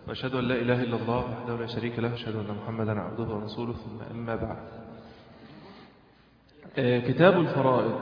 وأشهد أن لا إله إلا الله وحده لا شريك له أشهد أن محمدا عبده ورسوله ثم أما بعد آه، كتاب الفرائض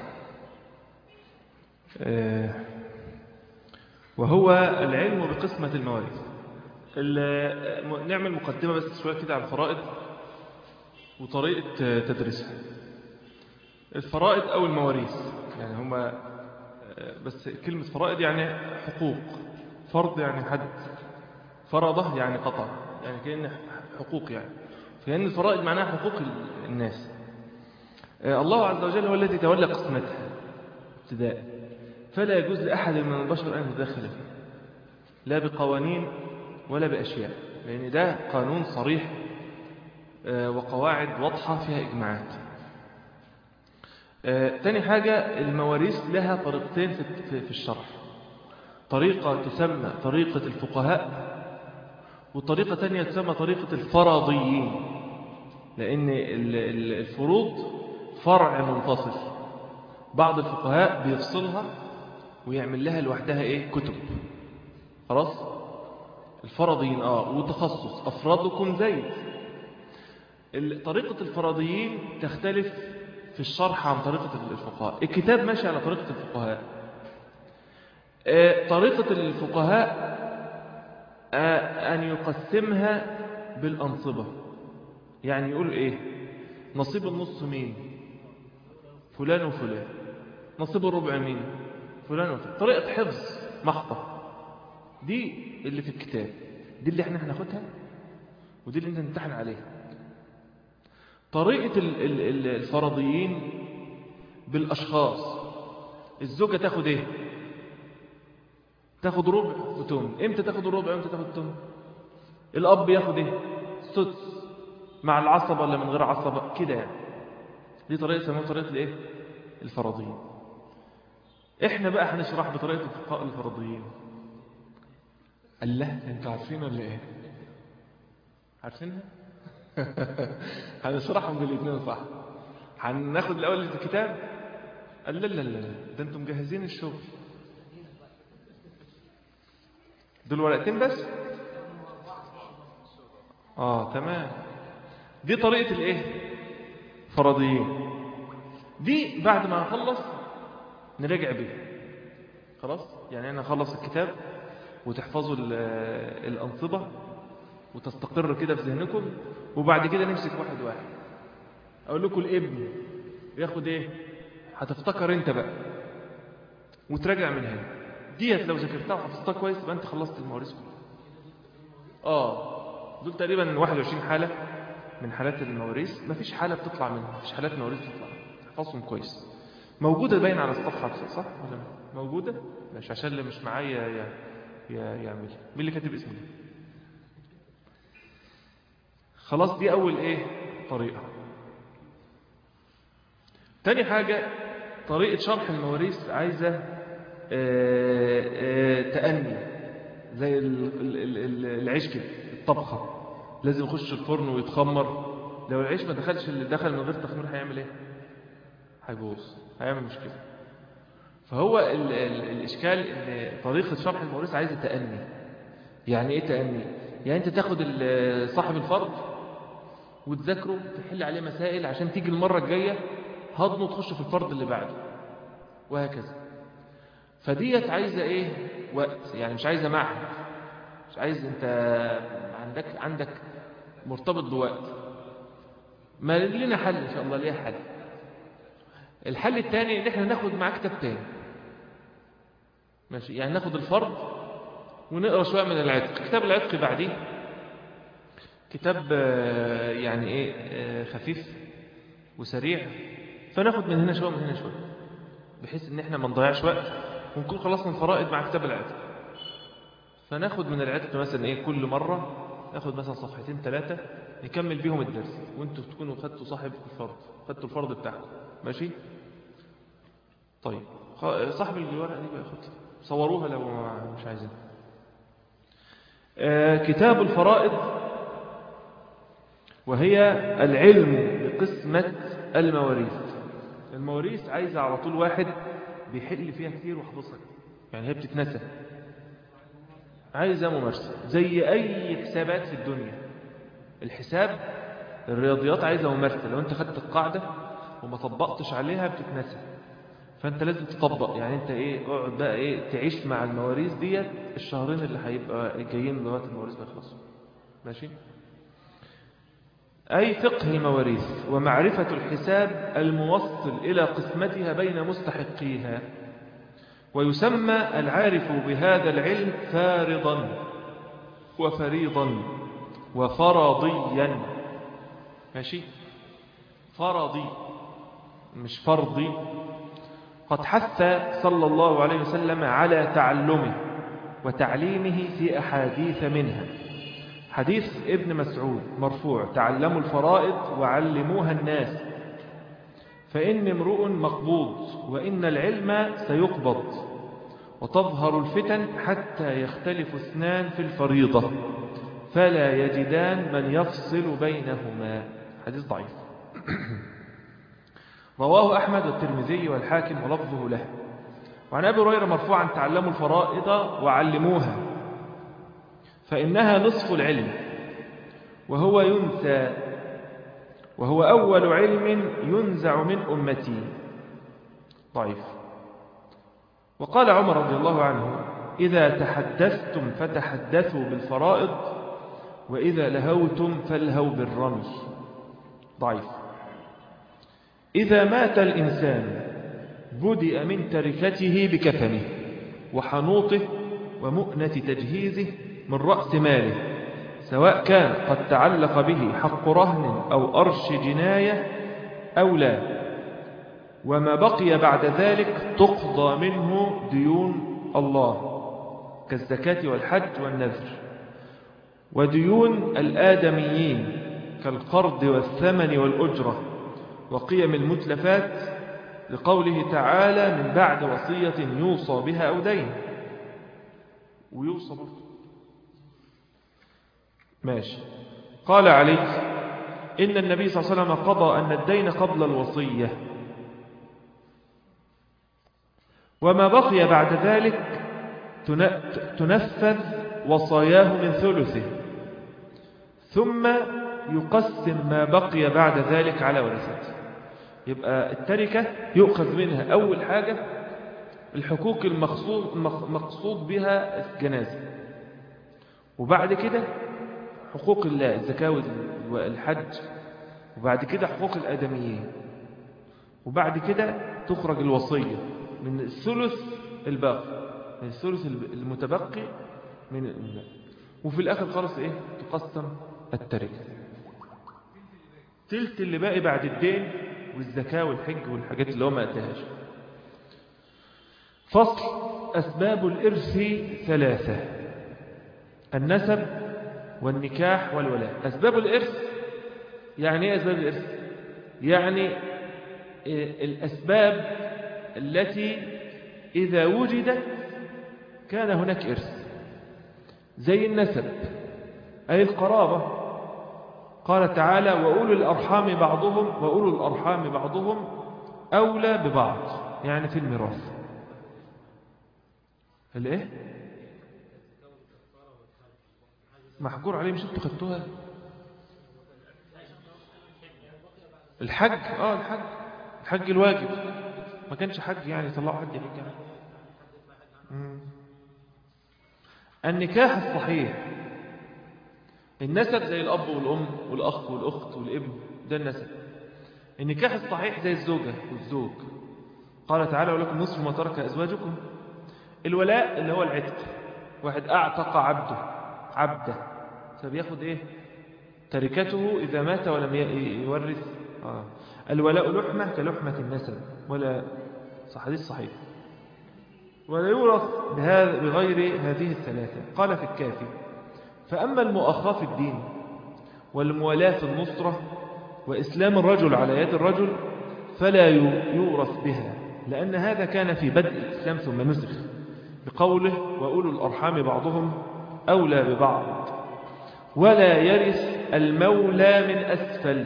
آه، وهو العلم بقسمة المواريث ال- م- نعمل مقدمة بس شوية كده على الفرائض وطريقة آه، تدريسها الفرائض أو المواريث يعني هما آه، بس كلمة فرائض يعني حقوق فرض يعني حد فرضه يعني قطع يعني كأن حقوق يعني فإن الفرائض معناها حقوق ال- الناس آه، الله عز وجل هو الذي تولى قسمتها ابتداء فلا يجوز لأحد من البشر أن يتدخل فيه لا بقوانين ولا بأشياء لأن ده قانون صريح آه، وقواعد واضحة فيها إجماعات آه، تاني حاجة المواريث لها طريقتين في في- في الشرح طريقة تسمى طريقة الفقهاء وطريقة تانية تسمى طريقة الفرضيين لأن ال- ال- الفروض فرع منفصل بعض الفقهاء بيفصلها ويعمل لها لوحدها إيه كتب خلاص الفرضيين آه وتخصص أفرادكم زيد ال- طريقة الفرضيين تختلف في الشرح عن طريقة الفقهاء الكتاب ماشي على طريقة الفقهاء آه، طريقة الفقهاء آه، أن يقسمها بالأنصبة يعني يقول إيه نصيب النص مين فلان وفلان نصيب الربع مين فلان وفلان طريقة حفظ محضة دي اللي في الكتاب دي اللي احنا هناخدها ودي اللي انت نمتحن عليها طريقة ال- ال- ال- الفرضيين بالأشخاص الزوجة تاخد ايه تاخد ربع وتم امتى تاخد الربع امتى تاخد التم الأب ياخد ايه سدس مع العصبة ولا من غير عصبة كده يعني دي طريقة يسموها طريقة الايه الفرضيين احنا بقى هنشرح بطريقة الفقهاء الفرضيين الله انتوا عارفين ولا ايه عارفينها هنشرحهم بالاثنين صح هناخد الاول الكتاب قال لا لا لا ده انتم مجهزين الشغل دول ورقتين بس اه تمام دي طريقة الايه فرضيين دي بعد ما نخلص نراجع بيها خلاص يعني انا اخلص الكتاب وتحفظوا ال- الأنصبة وتستقر كده في ذهنكم وبعد كده نمسك واحد واحد أقول لكم الابن ياخد إيه هتفتكر أنت بقى وتراجع من هنا ديت لو ذاكرتها وحفظتها كويس يبقى أنت خلصت المواريث كلها آه دول تقريبا 21 حالة من حالات المواريث مفيش حالة بتطلع منها مفيش حالات مواريث بتطلع منها احفظهم كويس موجودة باين على الصفحة صح ولا موجودة مش عشان اللي مش معايا يا يا يعمل مين اللي كاتب اسمه ده؟ خلاص دي أول إيه طريقة تاني حاجة طريقة شرح المواريث عايزة آه، آه، تأني زي ال- ال- ال- ال- العيش كده الطبخة لازم يخش الفرن ويتخمر لو العيش ما دخلش اللي دخل من غير تخمير هيعمل ايه هيبوظ هيعمل مشكلة فهو ال ال الإشكال إن طريقة شرح المواريث عايزة تأني يعني إيه تأني؟ يعني أنت تاخد ال- صاحب الفرض وتذاكره تحل عليه مسائل عشان تيجي المرة الجاية هضمه تخش في الفرض اللي بعده وهكذا فديت عايزة إيه؟ وقت يعني مش عايزة معهد مش عايز أنت عندك عندك مرتبط بوقت ما لنا حل إن شاء الله ليها حل الحل الثاني ان احنا ناخد معاه كتاب تاني ماشي يعني ناخد الفرض ونقرا شويه من العتق كتاب العتق بعديه كتاب آه، يعني ايه آه، خفيف وسريع فناخد من هنا شويه ومن هنا شويه بحيث ان احنا ما نضيعش وقت ونكون خلصنا الفرائض مع كتاب العتق فناخد من العتق مثلا ايه كل مره ناخد مثلا صفحتين ثلاثه نكمل بيهم الدرس وانتوا تكونوا خدتوا صاحب الفرض خدتوا الفرض بتاعكم ماشي طيب خ- صاحب الورقه دي بقى خد صوروها لو ما- مش عايزين آه، كتاب الفرائض وهي العلم بقسمة المواريث المواريث عايزة على طول واحد بيحل فيها كتير وحفظها يعني هي بتتنسى عايزة ممارسة زي أي حسابات في الدنيا الحساب الرياضيات عايزة ممارسة لو أنت خدت القاعدة وما طبقتش عليها بتتنسى فأنت لازم تطبق يعني أنت إيه اقعد بقى إيه تعيش مع المواريث ديت الشهرين اللي هيبقى جايين لغاية المواريث ما يخلصوا ماشي أي فقه المواريث ومعرفة الحساب الموصل إلى قسمتها بين مستحقيها ويسمى العارف بهذا العلم فارضا وفريضا وفرضيا ماشي فرضي مش فرضي قد حث صلى الله عليه وسلم على تعلمه وتعليمه في أحاديث منها حديث ابن مسعود مرفوع تعلموا الفرائض وعلموها الناس فإن امرؤ مقبوض وإن العلم سيقبض وتظهر الفتن حتى يختلف اثنان في الفريضة فلا يجدان من يفصل بينهما حديث ضعيف رواه أحمد والترمذي والحاكم ولفظه له وعن أبي هريرة مرفوعا تعلموا الفرائض وعلموها فإنها نصف العلم وهو ينسى وهو أول علم ينزع من أمتي ضعيف وقال عمر رضي الله عنه إذا تحدثتم فتحدثوا بالفرائض وإذا لهوتم فالهوا بالرمي ضعيف إذا مات الإنسان بدأ من تركته بكفنه وحنوطه ومؤنة تجهيزه من رأس ماله سواء كان قد تعلق به حق رهن أو أرش جناية أو لا وما بقي بعد ذلك تقضى منه ديون الله كالزكاة والحج والنذر وديون الآدميين كالقرض والثمن والأجرة وقيم المتلفات لقوله تعالى من بعد وصية يوصى بها أو دين ويوصى برضه ماشي قال علي إن النبي صلى الله عليه وسلم قضى أن الدين قبل الوصية وما بقي بعد ذلك تنفذ وصاياه من ثلثه ثم يقسم ما بقي بعد ذلك على ورثته يبقى التركة يؤخذ منها أول حاجة الحقوق المقصود, مقصود بها الجنازة وبعد كده حقوق الله الزكاة والحج وبعد كده حقوق الآدميين وبعد كده تخرج الوصية من الثلث الباقي من الثلث المتبقي من المال وفي الآخر خالص إيه تقسم التركة تلت اللي باقي بعد الدين والزكاة والحج والحاجات اللي هو ما أتهاش فصل أسباب الإرث ثلاثة النسب والنكاح والولاء أسباب الإرث يعني إيه أسباب الإرث يعني الأسباب التي إذا وجدت كان هناك إرث زي النسب أي القرابة قال تعالى وأولو الأرحام بعضهم وأولو الأرحام بعضهم أولى ببعض يعني في الميراث الايه محجور عليه مش انتوا خدتوها الحج اه الحج الحج الواجب ما كانش حج يعني طلعوا حج يحج يعني. النكاح الصحيح النسب زي الأب والأم والأخ والأخت والابن ده النسب النكاح الصحيح زي الزوجة والزوج قال تعالى ولكم نصف ما ترك أزواجكم الولاء اللي هو العتق واحد أعتق عبده عبده فبياخد إيه تركته إذا مات ولم يورث آه. الولاء لحمة كلحمة النسب ولا صح حديث صحيح ولا يورث بهذا بغير هذه الثلاثة قال في الكافي فأما المؤخاة في الدين والموالاة في النصرة وإسلام الرجل على يد الرجل فلا يورث بها لأن هذا كان في بدء الإسلام ثم نسخ بقوله وأولو الأرحام بعضهم أولى ببعض ولا يرث المولى من أسفل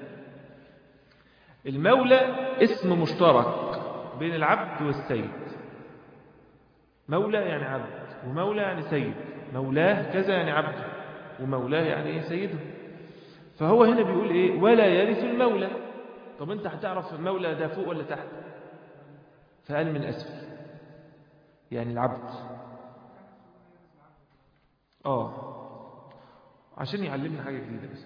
المولى اسم مشترك بين العبد والسيد مولى يعني عبد ومولى يعني سيد مولاه كذا يعني عبده ومولاه يعني ايه سيده فهو هنا بيقول ايه ولا يرث المولى طب انت هتعرف المولى ده فوق ولا تحت فقال من اسفل يعني العبد اه عشان يعلمنا حاجة جديدة بس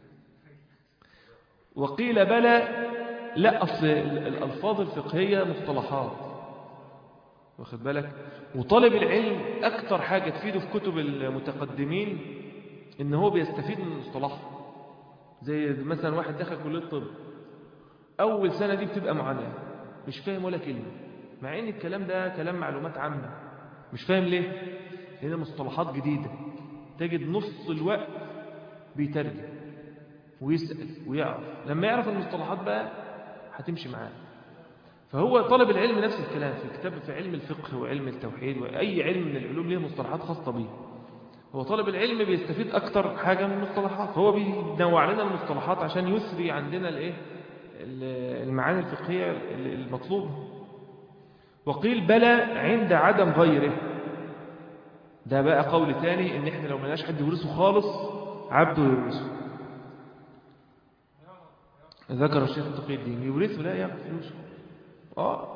وقيل بلى لا أصل الألفاظ الفقهية مصطلحات واخد بالك وطالب العلم أكتر حاجة تفيده في كتب المتقدمين إن هو بيستفيد من المصطلح زي مثلا واحد دخل كلية الطب أول سنة دي بتبقى معاناة مش فاهم ولا كلمة مع إن الكلام ده كلام معلومات عامة مش فاهم ليه لأن مصطلحات جديدة تجد نص الوقت بيترجم ويسأل ويعرف لما يعرف المصطلحات بقى هتمشي معاه فهو طالب العلم نفس الكلام في كتاب في علم الفقه وعلم التوحيد وأي علم من العلوم ليه مصطلحات خاصة به هو طالب العلم بيستفيد أكتر حاجة من المصطلحات فهو بينوع لنا المصطلحات عشان يسري عندنا الايه المعاني الفقهية المطلوبة وقيل بلى عند عدم غيره ده بقى قول تاني ان احنا لو ملناش حد يورثه خالص عبده يورثه ذكر الشيخ تقي الدين يورثه لا ياخذ فلوسه اه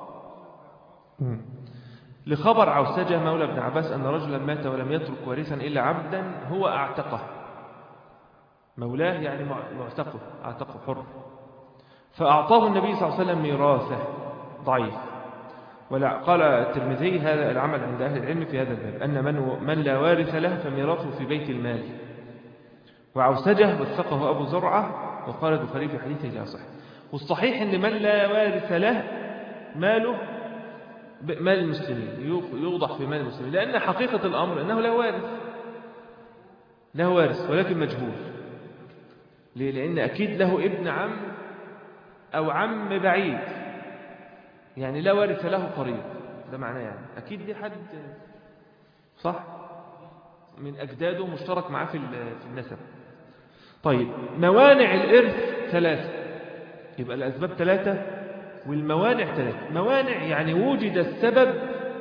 لخبر عوسجة مولى ابن عباس أن رجلا مات ولم يترك وارثا إلا عبدا هو أعتقه مولاه يعني معتقه أعتقه حر فأعطاه النبي صلى الله عليه وسلم ميراثه ضعيف ولا قال الترمذي هذا العمل عند أهل العلم في هذا الباب أن من, من لا وارث له فميراثه في بيت المال وعوسجه وثقه أبو زرعة وقال البخاري في حديثه لا صح والصحيح أن من لا وارث له ماله مال المسلمين يوضح في مال المسلمين لأن حقيقة الأمر أنه لا وارث له وارث ولكن مجهول ليه؟ لأن أكيد له ابن عم أو عم بعيد يعني لا وارث له قريب ده معناه يعني أكيد دي حد صح من أجداده مشترك معاه في في النسب طيب موانع الإرث ثلاثة يبقى الأسباب ثلاثة والموانع ثلاثة موانع يعني وجد السبب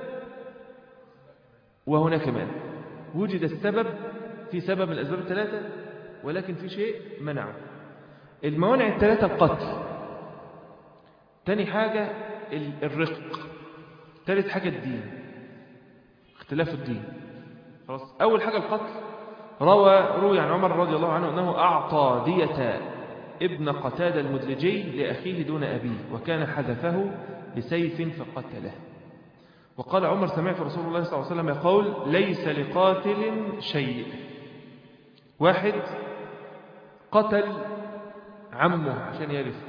وهناك مانع وجد السبب في سبب من الأسباب الثلاثة ولكن في شيء منعه الموانع الثلاثة القتل تاني حاجة الرق ثالث حاجة الدين اختلاف الدين خلاص أول حاجة القتل روى روي عن عمر رضي الله عنه أنه أعطى دية ابن قتادة المدلجي لأخيه دون أبيه وكان حذفه بسيف فقتله وقال عمر سمعت رسول الله صلى الله عليه وسلم يقول ليس لقاتل شيء واحد قتل عمه عشان يرث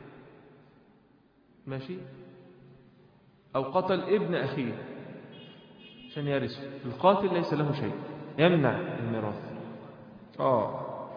ماشي أو قتل ابن أخيه عشان يرثه القاتل ليس له شيء يمنع الميراث آه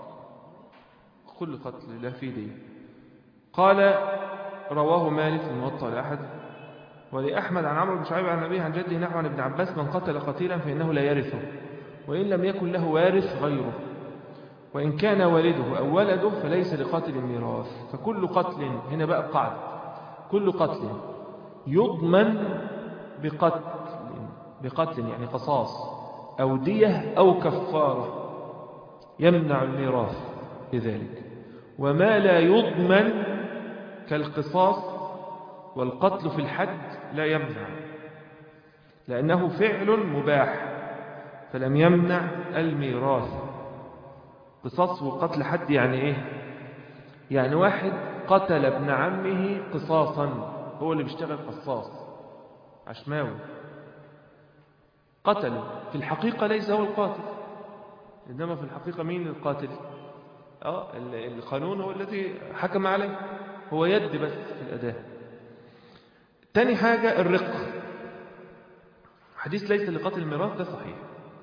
كل قتل لا في دين قال رواه مالك في الموطأ لأحد ولأحمد عن عمرو بن شعيب عن أبيه عن جده نحو عن ابن عباس من قتل قتيلا فإنه لا يرثه وإن لم يكن له وارث غيره وإن كان والده أو ولده فليس لقاتل الميراث فكل قتل هنا بقى القاعدة كل قتل يضمن بقتل بقتل يعني قصاص أو دية أو كفارة يمنع الميراث بذلك وما لا يضمن كالقصاص والقتل في الحد لا يمنع لأنه فعل مباح فلم يمنع الميراث قصاص وقتل حد يعني إيه يعني واحد قتل ابن عمه قصاصا هو اللي بيشتغل قصاص عشماوي قتل في الحقيقة ليس هو القاتل إنما في الحقيقة مين القاتل آه القانون هو الذي حكم عليه هو يد بس في الأداء تاني حاجة الرق حديث ليس لقتل الميراث ده صحيح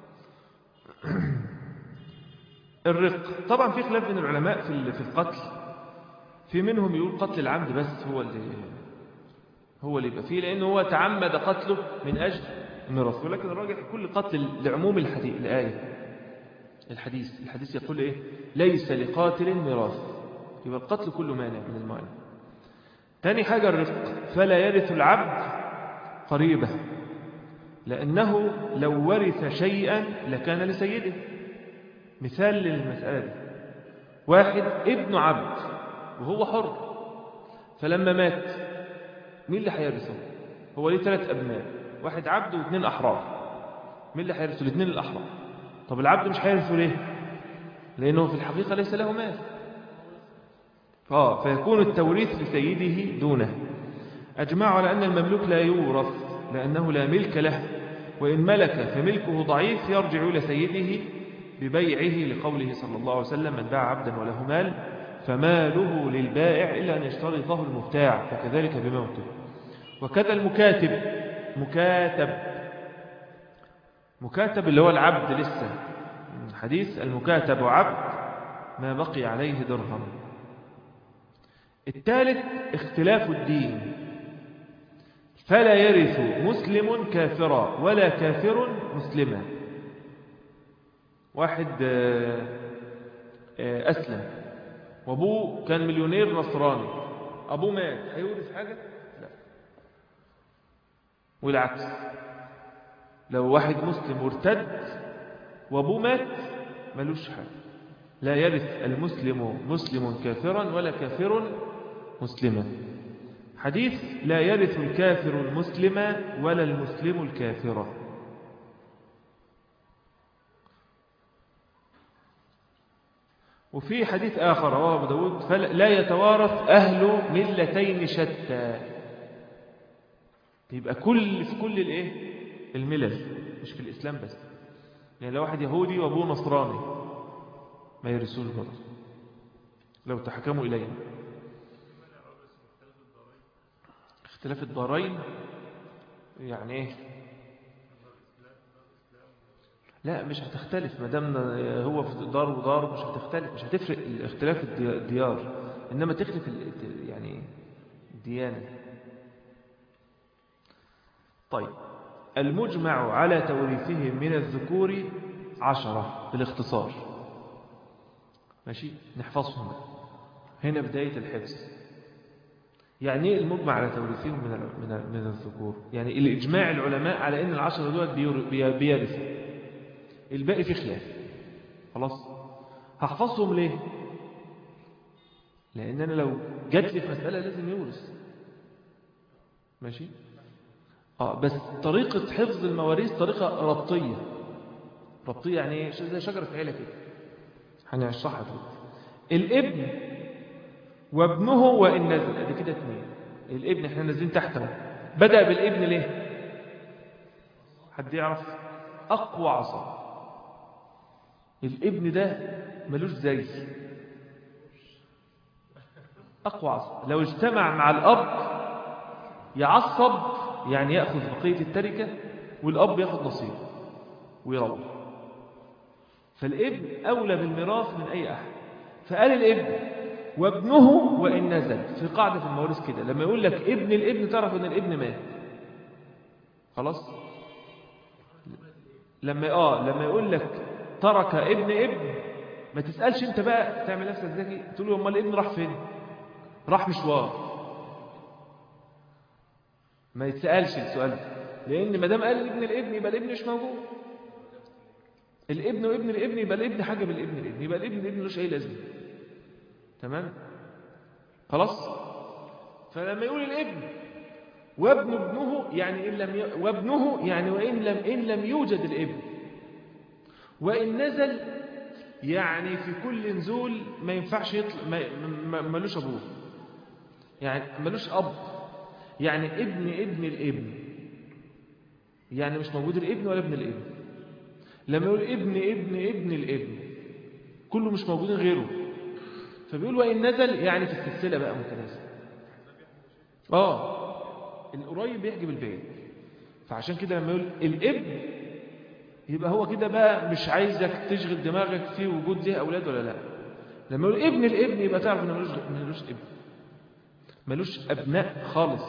الرق طبعا في خلاف بين العلماء في في القتل في منهم يقول قتل العمد بس هو اللي هو اللي يبقى فيه لأنه هو تعمد قتله من أجل الميراث ولكن الراجح كل قتل لعموم الحديث الآية الحديث الحديث يقول إيه ليس لقاتل ميراث يبقى القتل كله مانع من المانع تاني حاجة الرفق فلا يرث العبد قريبة لأنه لو ورث شيئا لكان لسيده مثال للمسألة دي واحد ابن عبد وهو حر فلما مات مين اللي هيرثه هو ليه ثلاث أبناء واحد عبد واثنين أحرار مين اللي هيرثه الاثنين الأحرار طب العبد مش هيرثه ليه لأنه في الحقيقة ليس له مال آه فيكون التوريث لسيده دونه أجمعوا على أن المملوك لا يورث لأنه لا ملك له وإن ملك فملكه ضعيف يرجع إلى سيده ببيعه لقوله صلى الله عليه وسلم من باع عبدا وله مال فماله للبائع إلا أن يشترطه المبتاع فكذلك بموته وكذا المكاتب مكاتب مكاتب اللي هو العبد لسه حديث المكاتب عبد ما بقي عليه درهم الثالث اختلاف الدين فلا يرث مسلم كافرا ولا كافر مسلما واحد أسلم وأبوه كان مليونير نصراني أبوه مات هيورث حاجة؟ لا والعكس لو واحد مسلم ارتد وأبوه مات ملوش حاجة لا يرث المسلم مسلم كافرا ولا كافر مسلما حديث لا يرث الكافر المسلم ولا المسلم الكافر وفي حديث آخر رواه أبو داود فلا يتوارث أهل ملتين شتى يبقى كل في كل الايه الملل مش في الإسلام بس يعني لو واحد يهودي وأبوه نصراني ما يرثوش برضه لو تحكموا إليه اختلاف الدارين يعني ايه لا مش هتختلف ما دام هو في دار ودار مش هتختلف مش هتفرق اختلاف الديار انما تختلف يعني الديانه طيب المجمع على توريثهم من الذكور عشرة بالاختصار ماشي نحفظهم هنا بداية الحفظ يعني ايه المجمع على توريثهم من من من الذكور يعني الإجماع العلماء على أن العشرة دول بيرثوا الباقي في خلاف خلاص هحفظهم ليه لأن أنا لو جات لي في مسألة لازم يورث ماشي آه بس طريقة حفظ المواريث طريقة ربطية ربطية يعني ايه زي شجرة عيلة كده هنشرحها كده الابن وابنه وإن نزل ادي كده اثنين الابن احنا نازلين تحته بدأ بالابن ليه حد يعرف أقوى عصا الابن ده ملوش زي أقوى عصا لو اجتمع مع الأب يعصب يعني يأخذ بقية التركة والأب يأخذ نصيبه ويروح فالابن أولى بالميراث من أي أحد فقال الابن وابنه وإن نزل في قاعدة في المواريث كده لما يقول لك ابن الابن تعرف أن الابن مات خلاص لما آه لما يقول لك ترك ابن ابن ما تسألش انت بقى تعمل نفسك ذكي تقول له امال الابن راح فين راح مشوار ما يتسألش السؤال ده لأن ما دام قال ابن الابن يبقى الابن مش موجود الابن وابن الابن يبقى الابن حاجة بالابن الابن يبقى الابن الابن ملوش أي لازمة تمام خلاص فلما يقول الابن وابن ابنه يعني إن لم ي... وابنه يعني وإن لم إن لم يوجد الابن وإن نزل يعني في كل نزول ما ينفعش يطلع ما... ملوش أبوه يعني ملوش أب يعني ابن ابن الابن يعني مش موجود الابن ولا ابن الابن لما يقول ابن ابن ابن الابن كله مش موجودين غيره فبيقول وإن نزل يعني في السلسلة بقى متناسب آه القريب يحجب البعيد فعشان كده لما يقول الابن يبقى هو كده بقى مش عايزك تشغل دماغك في وجود ليه أولاد ولا لا لما يقول ابن الابن يبقى تعرف انه ملوش ملوش ابن ملوش أبناء خالص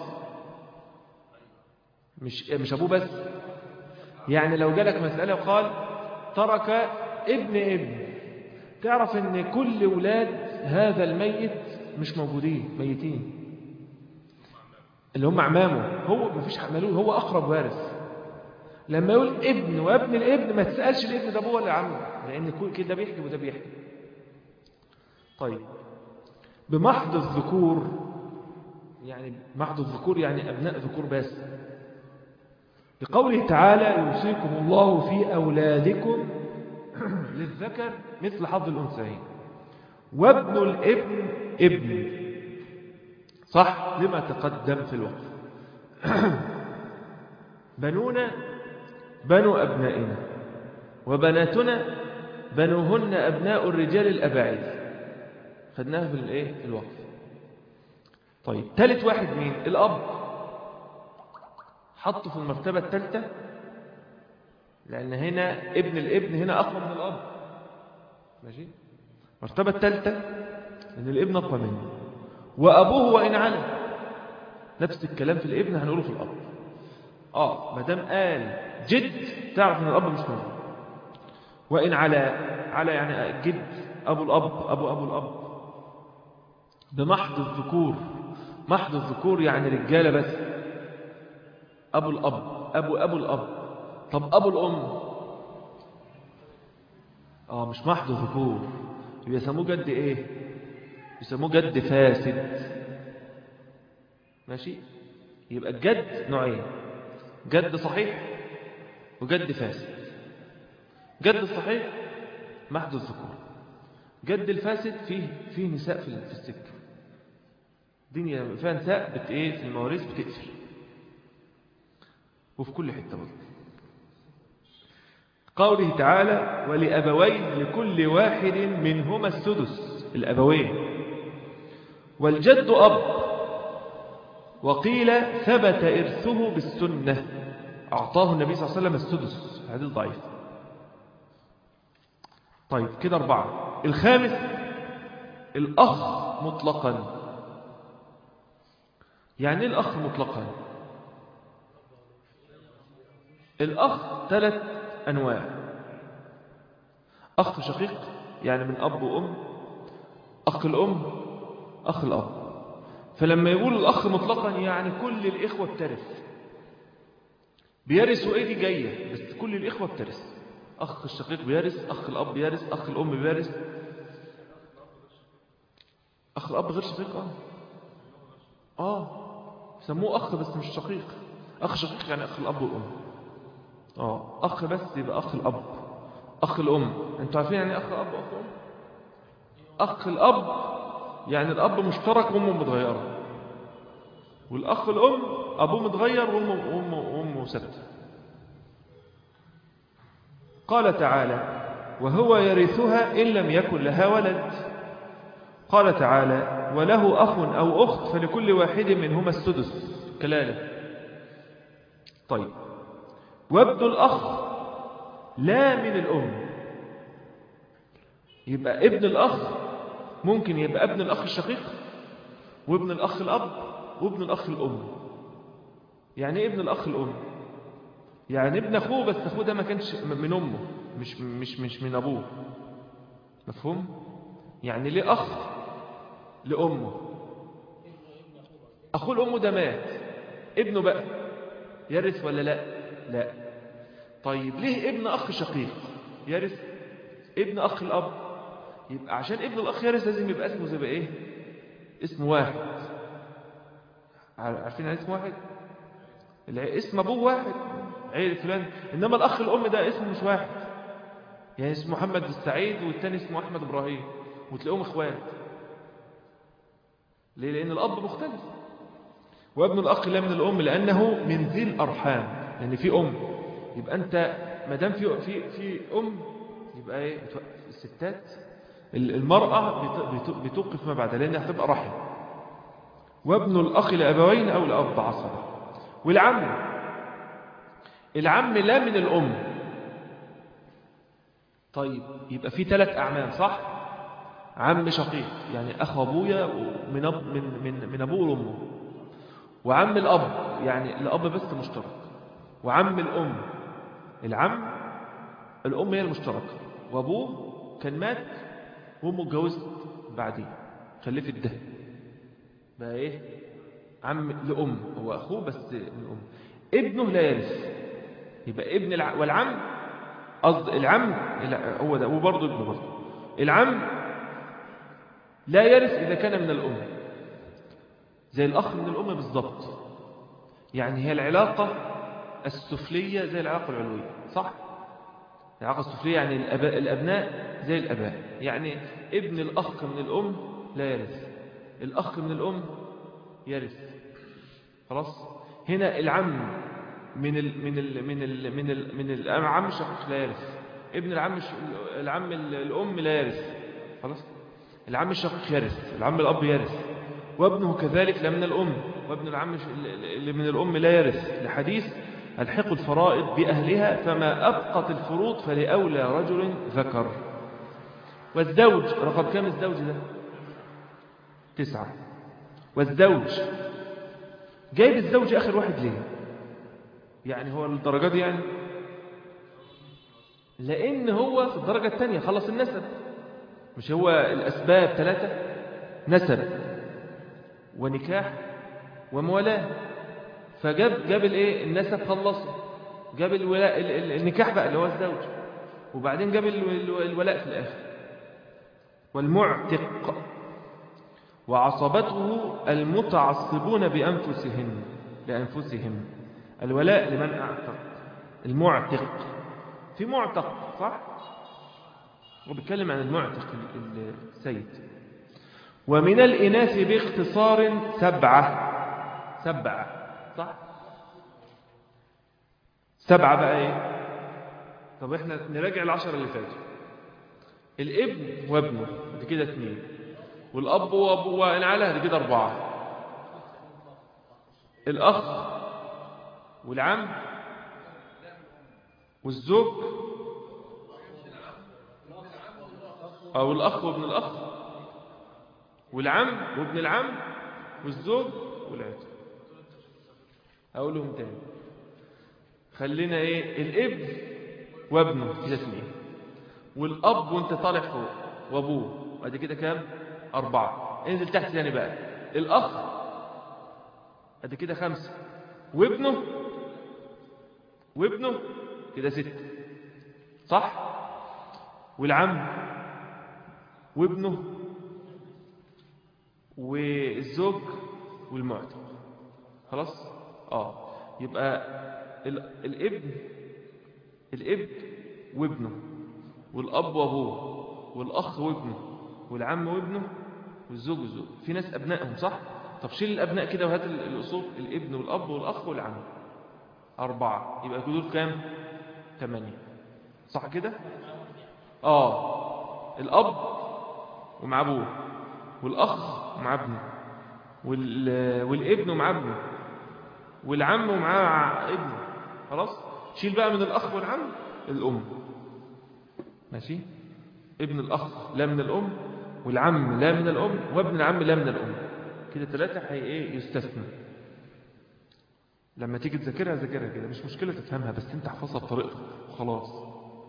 مش مش أبوه بس يعني لو جالك مسألة وقال ترك ابن ابن تعرف ان كل ولاد هذا الميت مش موجودين ميتين اللي هم عمامه هو مفيش ملوه هو أقرب وارث لما يقول ابن وابن الابن ما تسألش الابن ده ابوه ولا عمه لأن كل كده بيحجب وده بيحجب طيب بمحض الذكور يعني محض الذكور يعني أبناء ذكور بس لقوله تعالى يوصيكم الله في أولادكم للذكر مثل حظ الأنثيين وابن الابن ابن صح لما تقدم في الوقف بنونا بنو أبنائنا وبناتنا بنوهن أبناء الرجال الأباعيد خدناها في الايه في الوقف طيب ثالث واحد مين الأب حطه في المرتبة الثالثة لأن هنا ابن الابن هنا أقوى من الأب ماشي المرتبة الثالثة أن الابن أقوى منه وأبوه وإن علم نفس الكلام في الابن هنقوله في الأب آه ما دام قال جد تعرف أن الأب مش موجود وإن على على يعني جد أبو الأب أبو أبو الأب بمحض الذكور محض الذكور يعني رجالة بس أبو الأب أبو أبو الأب طب أبو الأم آه مش محض ذكور بيسموه جد إيه بيسموه جد فاسد ماشي يبقى الجد نوعين جد صحيح وجد فاسد جد الصحيح محض الذكور جد الفاسد فيه فيه نساء في في السكه الدنيا فيها نساء بت ايه في المواريث بتقفل وفي كل حته برضه قوله تعالى ولأبوين لكل واحد منهما السدس الأبوين والجد أب وقيل ثبت إرثه بالسنة أعطاه النبي صلى الله عليه وسلم السدس حديث ضعيف طيب كده أربعة الخامس الأخ مطلقا يعني ايه الأخ مطلقا الأخ ثلاث أنواع أخ شقيق يعني من أب وأم أخ الأم أخ الأب فلما يقول الأخ مطلقا يعني كل الإخوة بترث بيرثوا إيه دي جاية بس كل الإخوة بترث أخ الشقيق بيرث أخ الأب بيرث أخ الأم بيرث أخ الأب غير شقيق آه آه سموه أخ بس مش شقيق أخ شقيق يعني أخ الأب والأم آه أخ بس يبقى أخ الأب أخ الأم أنتوا عارفين يعني أخ الأب وأخ الأم أخ الأب يعني الأب مشترك وأمه متغيرة والأخ الأم أبوه متغير وأمه, وأمه, وأمه ثابته قال تعالى وهو يرثها إن لم يكن لها ولد قال تعالى وله أخ أو أخت فلكل واحد منهما السدس كلاله طيب وابن الأخ لا من الأم يبقى ابن الأخ ممكن يبقى ابن الأخ الشقيق وابن الأخ الأب وابن الأخ الأم يعني ايه ابن الأخ الأم يعني ابن أخوه بس أخوه ده ما كانش من أمه مش, مش, مش من أبوه مفهوم يعني ليه أخ لأمه أخوه الأم ده مات ابنه بقى يرث ولا لا لا طيب ليه ابن أخ شقيق يرث ابن أخ الأب يبقى عشان ابن الأخ يرث لازم يبقى اسمه زي بقى إيه اسم واحد عارفين عن اسم واحد اسم أبوه واحد عيل فلان إنما الأخ الأم ده اسمه مش واحد يعني اسمه محمد السعيد والتاني اسمه أحمد إبراهيم وتلاقيهم إخوات ليه لأن الأب مختلف وابن الأخ لا من الأم لأنه من ذي الأرحام يعني في أم يبقى أنت ما دام في في في أم يبقى إيه الستات المرأة بتوقف ما بعد لأنها هتبقى رحم وابن الأخ لأبوين أو لأب عصبة والعم العم لا من الأم طيب يبقى في ثلاث أعمام صح عم شقيق يعني أخ أبويا من, أب من, من, من أبوه وأمه وعم الأب يعني الأب بس مشترك وعم الأم العم الأم هي المشتركة وأبوه كان مات وأمه اتجوزت بعدين خلفت ده بقى إيه عم لأم هو أخوه بس من أم ابنه لا يرث يبقى ابن الع... والعم قصد العم لا، هو ده وبرضه ابن برضه العم لا يرث إذا كان من الأم زي الأخ من الأم بالضبط يعني هي العلاقة السفلية زي العلاقة العلوية صح؟ العلاقة السفلية يعني الأباء الأبناء زي الأباء يعني ابن الأخ من الأم لا يرث الأخ من الأم يرث خلاص هنا العم من ال من ال من ال من ال من العم الشقيق لا يرث ابن العم الش- العم ال- الأم لا يرث خلاص العم الشقيق يرث العم الأب يرث وابنه كذلك لا من الأم وابن العم ش- اللي من الأم لا يرث لحديث الحق الفرائض بأهلها فما أبقت الفروض فلأولى رجل ذكر والزوج رقم كام الزوج ده تسعة والزوج جايب الزوج آخر واحد ليه يعني هو الدرجة دي يعني لأن هو في الدرجة الثانية خلص النسب مش هو الأسباب ثلاثة نسب ونكاح ومولاة فجاب جاب الايه النسب خلصه جاب الولاء ال- ال- النكاح بقى اللي هو الزوج وبعدين جاب ال- ال- الولاء في الآخر والمعتق وعصبته المتعصبون بأنفسهم لأنفسهم الولاء لمن أعتق المعتق في معتق صح؟ هو بيتكلم عن المعتق ال- ال- السيد ومن الإناث باختصار سبعة سبعة صح؟ سبعة بقى إيه؟ طب إحنا نراجع العشرة اللي فاتوا الابن وابنه دي كده اثنين والأب وأبوه وإن على دي كده أربعة الأخ والعم والزوج أو الأخ وابن الأخ والعم وابن العم والزوج والعتق أقولهم تاني خلينا إيه الابن وابنه كده اثنين والأب وانت طالع فوق وأبوه وادي كده كام أربعة انزل تحت تاني بقى الأخ ادي كده خمسة وابنه وابنه كده ستة صح والعم وابنه والزوج والمعتق خلاص اه يبقى ال- الابن الابن وابنه والاب وابوه والاخ وابنه والعم وابنه والزوج والزوج في ناس ابنائهم صح طب شيل الابناء كده وهات ال- الاصول الابن والاب والاخ والعم اربعه يبقى دول كام ثمانيه صح كده اه الاب ومع ابوه والاخ مع ابنه وال... والابن ومع ابنه والعم ومعاه ابنه خلاص شيل بقى من الاخ والعم الام ماشي ابن الاخ لا من الام والعم لا من الام وابن العم لا من الام كده ثلاثه هي ايه يستثنى لما تيجي تذاكرها ذاكرها كده مش مشكله تفهمها بس انت احفظها بطريقتك وخلاص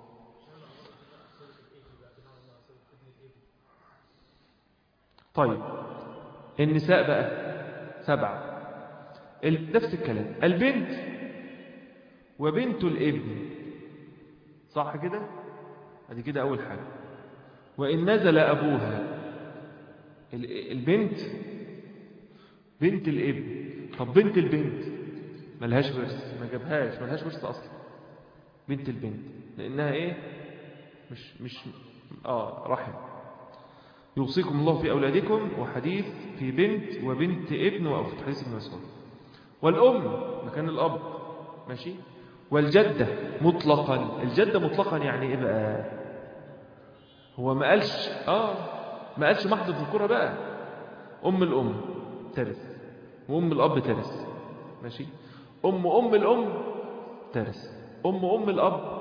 طيب النساء بقى سبعة ال- نفس الكلام البنت وبنت الابن صح كده ادي كده اول حاجة وان نزل ابوها ال- البنت بنت الابن طب بنت البنت ملهاش ورث ما جابهاش ملهاش ورث اصلا بنت البنت لانها ايه مش مش اه رحم يوصيكم الله في أولادكم وحديث في بنت وبنت ابن وأخت حديث ابن مسعود والأم مكان الأب ماشي والجدة مطلقا الجدة مطلقا يعني إيه بقى هو ما قالش آه ما قالش محض الذكورة بقى أم الأم ترث وأم الأب ترث ماشي أم أم الأم ترث أم أم الأب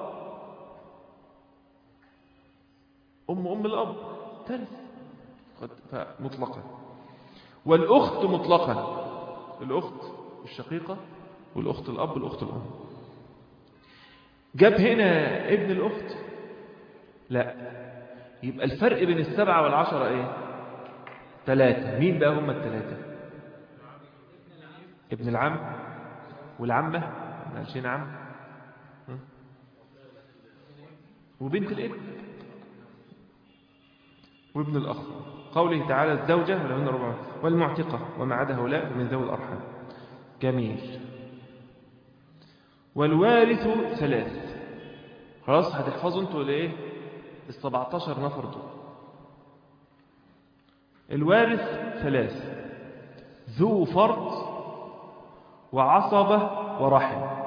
أم أم الأب ترث خد- مطلقا والأخت مطلقا الأخت الشقيقة والأخت الأب والأخت الأم جاب هنا ابن الأخت لا يبقى الفرق بين السبعة والعشرة ايه ثلاثة مين بقى هم الثلاثة ابن العم والعمة ما قالش هنا عم وبنت الابن وابن الأخ قوله تعالى الزوجة ولهن ربع والمعتقة وما عدا هؤلاء من ذوي الأرحام جميل والوارث ثلاث خلاص هتحفظوا انتوا الايه ال 17 نفر دول الوارث ثلاث ذو فرض وعصبة ورحم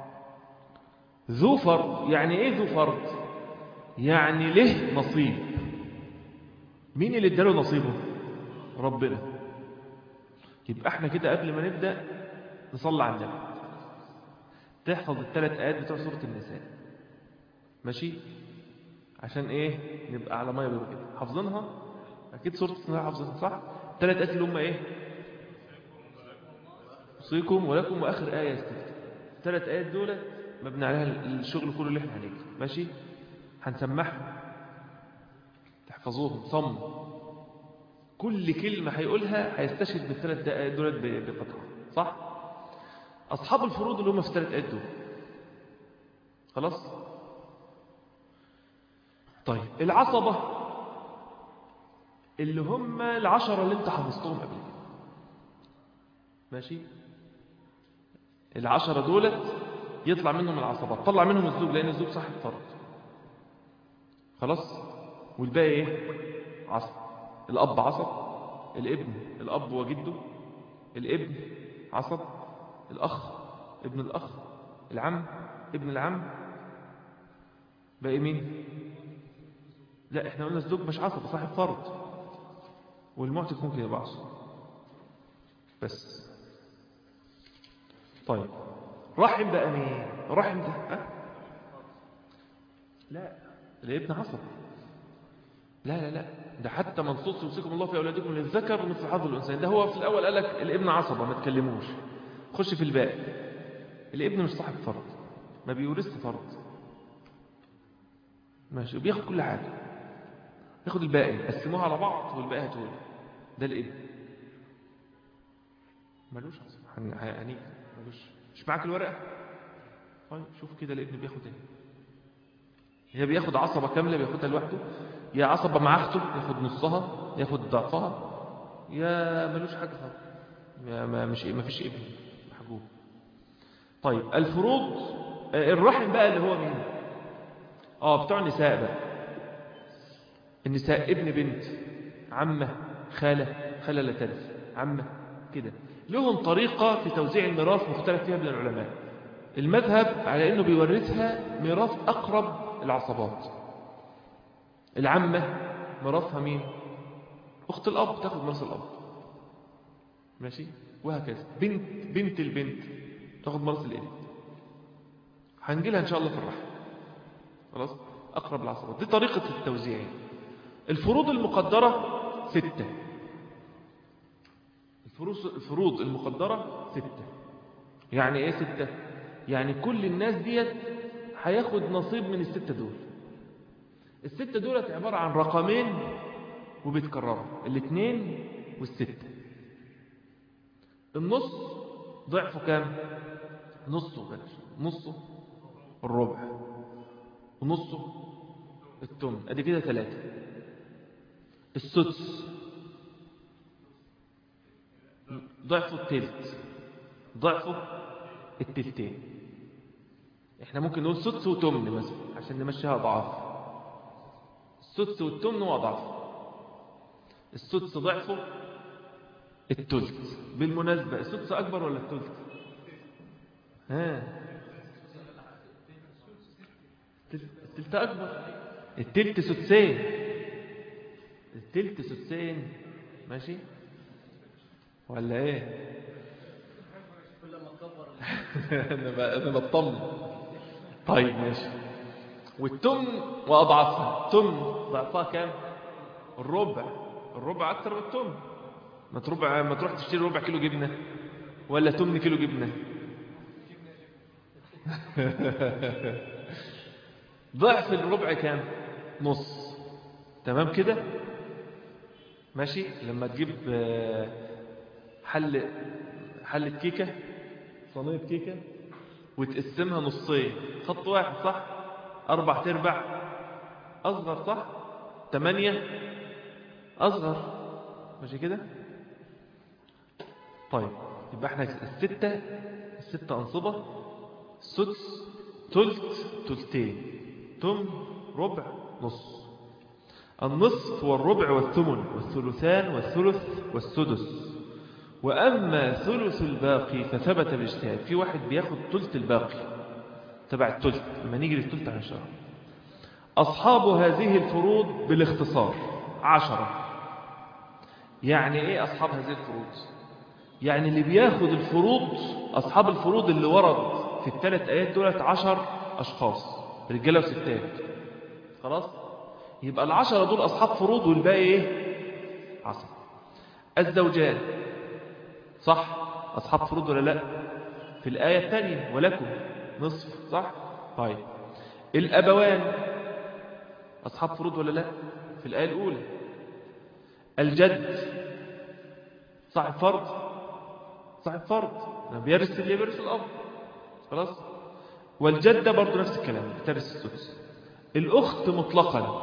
ذو فرض يعني ايه ذو فرض يعني له نصيب مين اللي اداله نصيبه ربنا يبقى احنا كده قبل ما نبدأ نصلي على النبي تحفظ الثلاث آيات بتوع سورة النساء ماشي عشان ايه نبقى على ما يبقى كده حافظينها اكيد سورة النساء حافظينها صح الثلاث آيات اللي هم ايه أوصيكم ولكم وآخر آية استفتح الثلاث آيات دول مبني عليها الشغل كله اللي احنا عليه ماشي هنسمعهم تحفظوهم صم كل كلمة هيقولها هيستشهد بالثلاث دقائق دولت بقطعة صح أصحاب الفروض اللي هم في الثلاث آيات دول خلاص طيب العصبة اللي هم العشرة اللي انت حفظتهم قبل كده ماشي العشرة دولت يطلع منهم العصبات طلع منهم الزوج لأن الزوج صاحب فرض خلاص والباقي ايه عصب الأب عصب الابن الأب وجده الابن عصب الأخ ابن الأخ العم ابن العم باقي مين لا احنا قلنا الزوج مش عصب صاحب فرض والمعتق ممكن يبقى عصب بس طيب رحم بقى مين رحم ده أه؟ لا الابن عصب لا لا لا ده حتى منصوص يوصيكم الله في أولادكم للذكر مثل حظ الأنثيين ده هو في الأول قال لك الابن عصبة ما تكلموش خش في الباقي الابن مش صاحب فرض ما بيورثش فرض ماشي وبياخد كل حاجة ياخد الباقي قسموها على بعض والباقي هتقول ده الابن ملوش عصبة هنيك ملوش مش معاك الورقة طيب شوف كده الابن بياخد ايه هي بياخد عصبة كاملة بياخدها لوحده يا عصبة مع اخته ياخد نصها ياخد ضعفها يا ملوش حاجة خالص يا ما مش ما فيش ابن محجوب طيب الفروض الرحم بقى اللي هو مين اه بتوع النساء بقى النساء ابن بنت عمة خالة خالة لا ترث عمة كده لهم طريقة في توزيع الميراث مختلف فيها بين العلماء المذهب على انه بيورثها ميراث اقرب العصبات العمة ميراثها مين اخت الاب تاخد ميراث الاب ماشي وهكذا بنت بنت البنت تاخد ميراث الابن هنجيلها ان شاء الله في الرحم خلاص اقرب العصبات دي طريقة التوزيع الفروض المقدرة ستة الفروض المقدرة ستة يعني ايه ستة يعني كل الناس ديت هياخد نصيب من الستة دول الستة دولت عبارة عن رقمين وبيتكرروا الاثنين والستة النص ضعفه كام نصه بلاش نصه الربع ونصه التمن ادي كده ثلاثة السدس ضعفه التلت ضعفه التلتين احنا ممكن نقول سدس وتمن مثلا عشان نمشيها اضعاف السدس والتمن واضعاف السدس ضعفه التلت بالمناسبة السدس اكبر ولا التلت ها التلت اكبر التلت سدسين التلت سدسين ماشي ولا ايه انا انا بطمن طيب ماشي والتمن واضعافها التمن ضعفها كام الربع الربع اكتر من التمن ما تربع ما تروح تشتري ربع كيلو جبنه ولا تمن كيلو جبنه ضعف الربع كام نص تمام كده ماشي لما تجيب حل حلة كيكة صينية كيكة وتقسمها نصين خط واحد صح أربع تربع أصغر صح تمانية أصغر ماشي كده طيب يبقى احنا الستة الستة أنصبة سدس تلت تلتين تم ربع نص النصف والربع والثمن والثلثان والثلث والسدس وأما ثلث الباقي فثبت باجتهاد في واحد بياخد ثلث الباقي تبع الثلث لما نيجي للثلث هنشرح أصحاب هذه الفروض بالاختصار عشرة يعني إيه أصحاب هذه الفروض يعني اللي بياخد الفروض أصحاب الفروض اللي ورد في الثلاث آيات دولت عشر أشخاص رجالة وستات خلاص يبقى العشرة دول أصحاب فروض والباقي إيه عصر الزوجان صح أصحاب فروض ولا لا في الآية الثانية ولكم نصف صح طيب الأبوان أصحاب فروض ولا لا في الآية الأولى الجد صاحب فرض صاحب فرض لما بيرث اللي يرث الأب خلاص والجدة برضو نفس الكلام بترث السدس الأخت مطلقا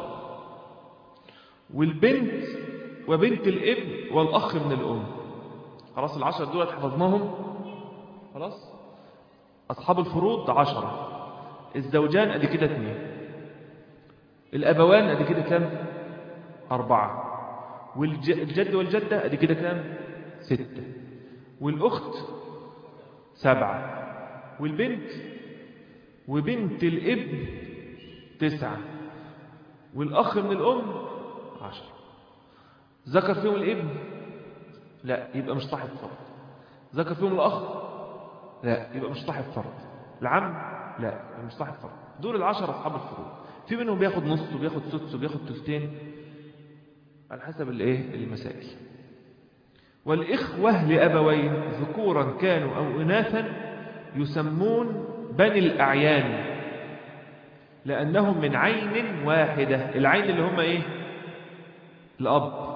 والبنت وبنت الابن والأخ من الأم خلاص العشر دول حفظناهم خلاص أصحاب الفروض عشرة الزوجان أدي كده اثنين الأبوان أدي كده كام أربعة والجد والجدة أدي كده كام ستة والأخت سبعة والبنت وبنت الابن تسعة والأخ من الأم عشرة ذكر فيهم الابن لا يبقى مش صاحب فرض ذكر فيهم الأخ لا يبقى مش صاحب فرض العم لا يبقى مش صاحب فرض دول العشرة أصحاب الفروض في منهم بياخد نص وبياخد سدس وبياخد تلتين على حسب الايه المسائل والإخوة لأبوين ذكورا كانوا أو إناثا يسمون بني الأعيان لأنهم من عين واحدة العين اللي هم إيه الأب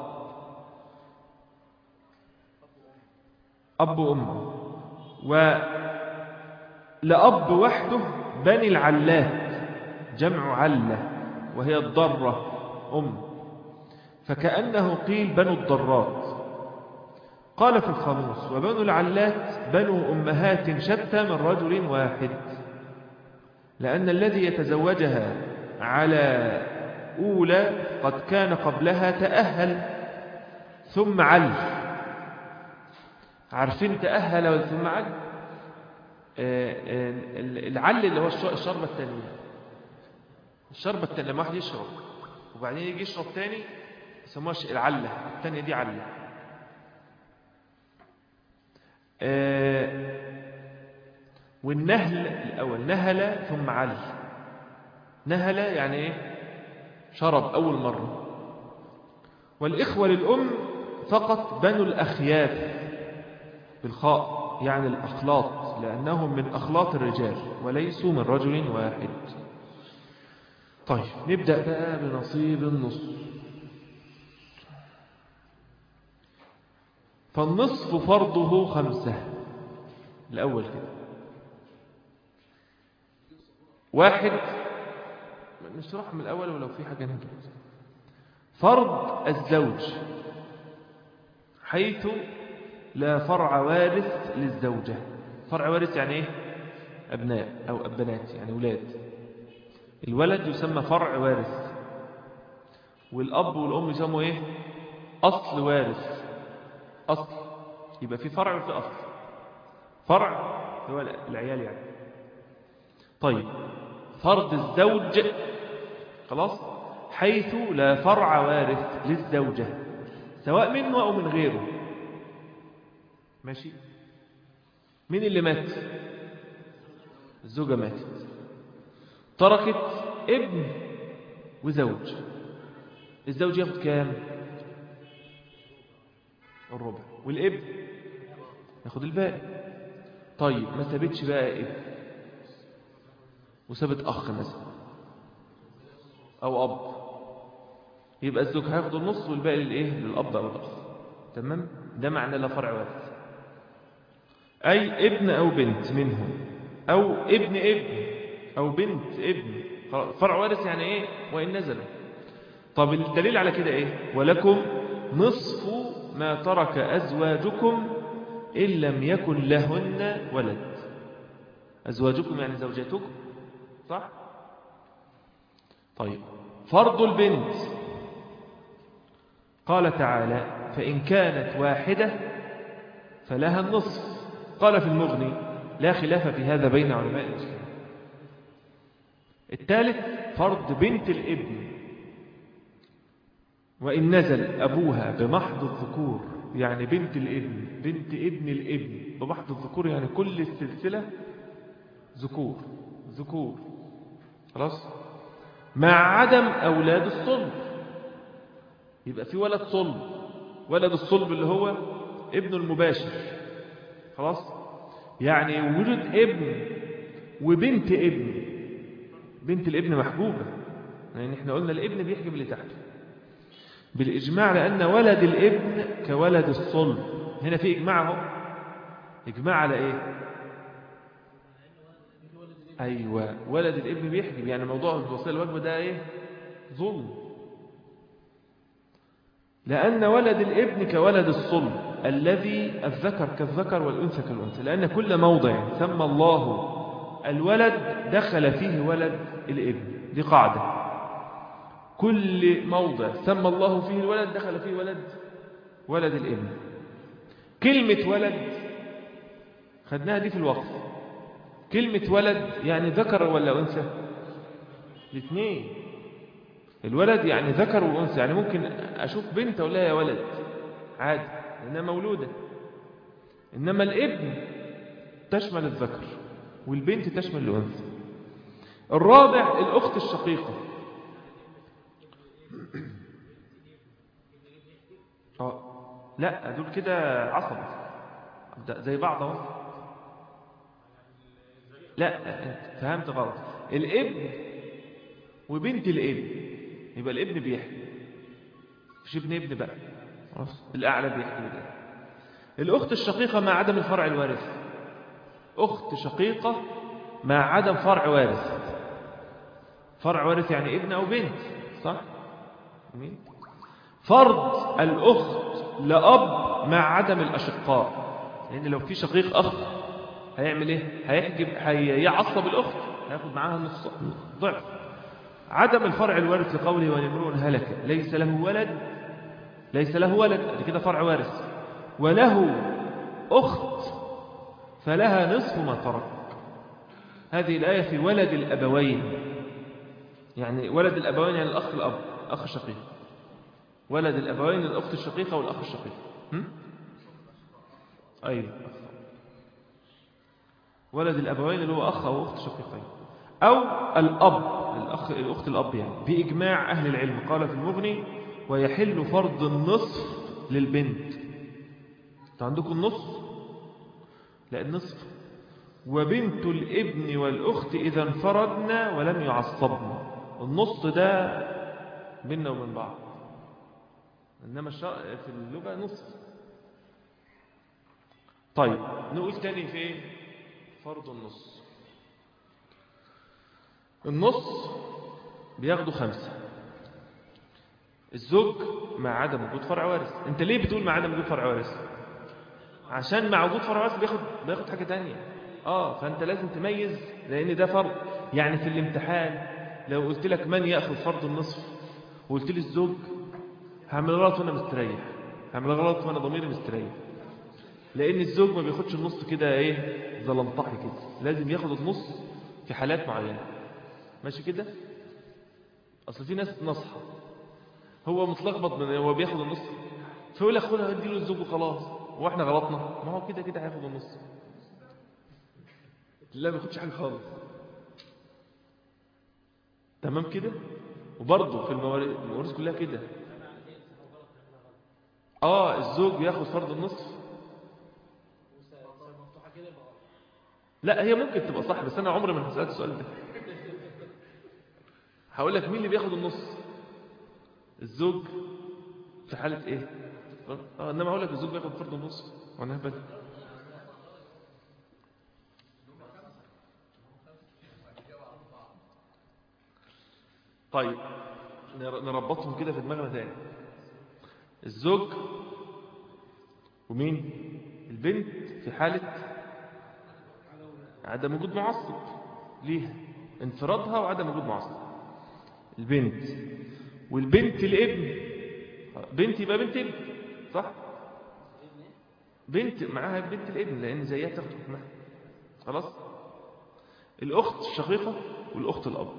أب وأم ولأب وحده بني العلات جمع علة وهي الضرة أم فكأنه قيل بنو الضرات قال في الخاموس وبنو العلات بنو أمهات شتى من رجل واحد لأن الذي يتزوجها على أولى قد كان قبلها تأهل ثم عل عارفين تأهل ثم عل العل اللي هو الشربة الثانية الشربة الثانية لما واحد يشرب وبعدين يجي يشرب تاني يسموها العلة الثانية دي علة والنهل الأول نهل ثم عل نهل يعني إيه شرب أول مرة والإخوة للأم فقط بنو الأخياف بالخاء يعني الأخلاط لأنهم من أخلاط الرجال وليسوا من رجل واحد طيب نبدأ بقى بنصيب النص فالنصف فرضه خمسة الأول كده واحد نشرح من الأول ولو في حاجة نجد فرض الزوج حيث لا فرع وارث للزوجة فرع وارث يعني ايه أبناء أو أبنات يعني أولاد الولد يسمى فرع وارث والأب والأم يسموا ايه أصل وارث أصل يبقى في فرع وفي أصل فرع هو العيال يعني طيب فرض الزوج خلاص حيث لا فرع وارث للزوجة سواء منه أو من غيره ماشي مين اللي مات الزوجة ماتت تركت ابن وزوج الزوج ياخد كام الربع والابن ياخد الباقي طيب ما سابتش بقى ابن وسابت أخ مثلا أو أب يبقى الزوج هياخد النص والباقي للإيه للأب أو الأخ تمام ده معنى لا فرع وارث أي ابن أو بنت منهم أو ابن ابن أو بنت ابن فرع وارث يعني ايه وإن نزل طب الدليل على كده ايه ولكم نصف ما ترك أزواجكم إن لم يكن لهن ولد أزواجكم يعني زوجاتكم صح طيب فرض البنت قال تعالى فإن كانت واحدة فلها النصف قال في المغني لا خلاف في هذا بين علماء المسلمين الثالث فرض بنت الابن وإن نزل أبوها بمحض الذكور يعني بنت الابن بنت ابن الابن بمحض الذكور يعني كل السلسلة ذكور ذكور خلاص مع عدم أولاد الصلب يبقى في ولد صلب ولد الصلب اللي هو ابن المباشر خلاص يعني وجود ابن وبنت ابن بنت الابن محجوبة يعني احنا قلنا الابن بيحجب اللي تحته بالإجماع لأن ولد الابن كولد الصلب هنا في إجماع اهو إجماع على إيه أيوة ولد الابن بيحجب يعني موضوع الوصية الوجبة ده إيه ظلم لأن ولد الابن كولد الصلب الذي الذكر كالذكر والأنثى كالأنثى لأن كل موضع سمى الله الولد دخل فيه ولد الابن دي قاعدة كل موضع سمى الله فيه الولد دخل فيه ولد ولد الابن كلمة ولد خدناها دي في الوقف كلمة ولد يعني ذكر ولا أنثى الاثنين الولد يعني ذكر وأنثى يعني ممكن أشوف بنت أقول لها يا ولد عادي لأنها مولودة إنما الابن تشمل الذكر والبنت تشمل الأنثى الرابع الأخت الشقيقة اه لا دول كده عصبة زي بعض اهو لا انت فهمت غلط الابن وبنت الابن يبقى الابن بيحكي مش ابن ابن بقى خلاص الاعلى بيحكي ده الاخت الشقيقه مع عدم الفرع الوارث اخت شقيقه مع عدم فرع وارث فرع وارث يعني ابن او بنت صح مين فرض الأخت لأب مع عدم الأشقاء لأن لو في شقيق أخ هيعمل إيه هيحجب هيعصب الأخت هياخد معاها النص ضعف عدم الفرع الوارث لقوله ونمرون هلك ليس له ولد ليس له ولد دي كده فرع وارث وله أخت فلها نصف ما ترك هذه الآية في ولد الأبوين يعني ولد الأبوين يعني الأخ الأب أخ شقيق ولد الأبوين الأخت الشقيقة والأخ الشقيق هم؟ أيوة ولد الأبوين اللي هو أخ أو أخت شقيقين أو الأب الأخ الأخت الأب يعني بإجماع أهل العلم قال في المغني ويحل فرض النصف للبنت أنت عندكم النصف لا النصف وبنت الابن والأخت إذا انفردنا ولم يعصبنا النص ده بيننا وبين بعض إنما في اللغة نصف طيب نقول تاني في فرض النص النص بياخدوا خمسة الزوج مع عدم وجود فرع وارث انت ليه بتقول مع عدم وجود فرع وارث عشان مع وجود فرع وارث بياخد بياخد حاجة تانية اه فانت لازم تميز لان ده فرض يعني في الامتحان لو قلت لك من ياخذ فرض النصف وقلت لي الزوج هعمل غلط وانا مستريح هعمل غلط وانا ضميري مستريح لان الزوج ما بياخدش النص كده ايه زلمطحي كده لازم ياخد النص في حالات معينه ماشي كده اصل في ناس نصحى هو متلخبط من هو بياخد النص فيقول لك خدها اديله الزوج وخلاص هو احنا غلطنا ما هو كده كده هياخد النص لا ما بياخدش حاجه خالص تمام كده وبرضه في المواريث المواريث كلها كده اه الزوج بياخد فرض النصف لا هي ممكن تبقى صح بس انا عمري ما هسألك السؤال ده هقول لك مين اللي بياخد النص الزوج في حالة ايه اه انما هقول لك الزوج بياخد فرض النص وانا هبل طيب نر- نربطهم كده في دماغنا تاني الزوج ومين البنت في حالة عدم وجود معصب ليها انفرادها وعدم وجود معصب البنت والبنت الابن بنت يبقى بنت ابن صح بنت معاها بنت الابن لان زيها تاخد حكمها خلاص الاخت الشقيقه والاخت الاب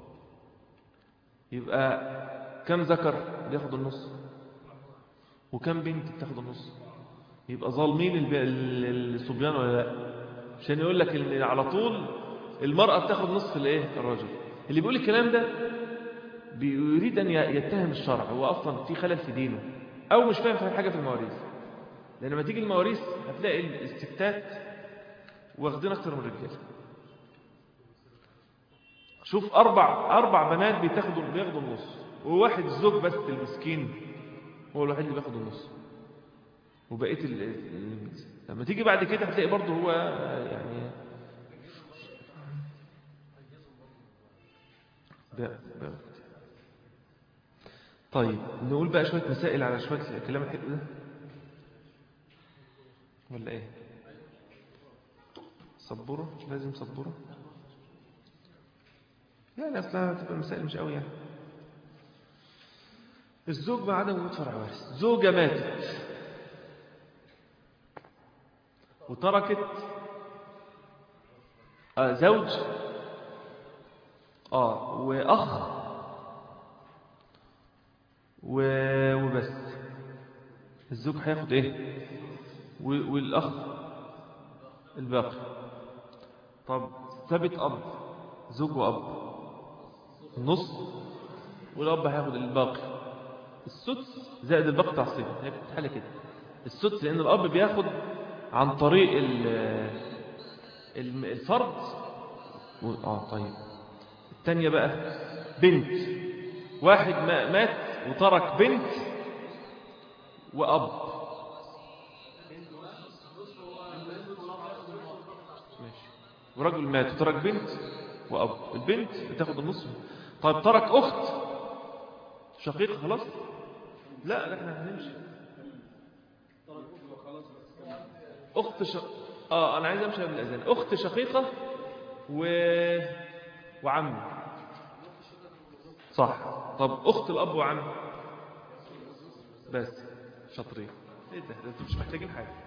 يبقى كم ذكر بياخد النص وكم بنت بتاخد النص يبقى ظالمين الب- ال- الصبيان ولا لا عشان يقول لك ان على طول المرأة بتاخد نصف الايه الرجل اللي بيقول الكلام ده بيريد ان ي- يتهم الشرع هو اصلا في خلل في دينه او مش فاهم في حاجة في المواريث لان لما تيجي المواريث هتلاقي الستات واخدين اكتر من الرجاله شوف اربع اربع بنات بيتاخدوا بياخدوا النص وواحد الزوج بس المسكين هو الوحيد اللي بياخد النص وبقيه ال... ال- لما تيجي بعد كده هتلاقي برضه هو يعني ب- ب- طيب نقول بقى شويه مسائل على شويه الكلام الحلو ده ولا ايه سبوره لازم سبوره لا لا اصلا تبقى المسائل مش قوي يعني الزوج مع عدم وجود فرع وارث زوجة ماتت وتركت آه زوج اه واخ و... وبس الزوج هياخد ايه و- والاخ الباقي طب ثابت اب زوج واب النص والاب هياخد الباقي السدس زائد الباقي تعصيب هي بتتحل كده السدس لان الاب بياخد عن طريق ال- الم- الفرد و- اه طيب الثانيه بقى بنت واحد ما- مات وترك بنت واب ماشي ورجل مات وترك بنت واب البنت بتاخد النص طيب ترك اخت شقيقه خلاص لا لا احنا هنمشي اخت ش... اه انا عايز امشي قبل الاذان اخت شقيقه و وعم صح طب اخت الاب وعم بس شاطرين ايه ده ده انتوا مش محتاجين حاجه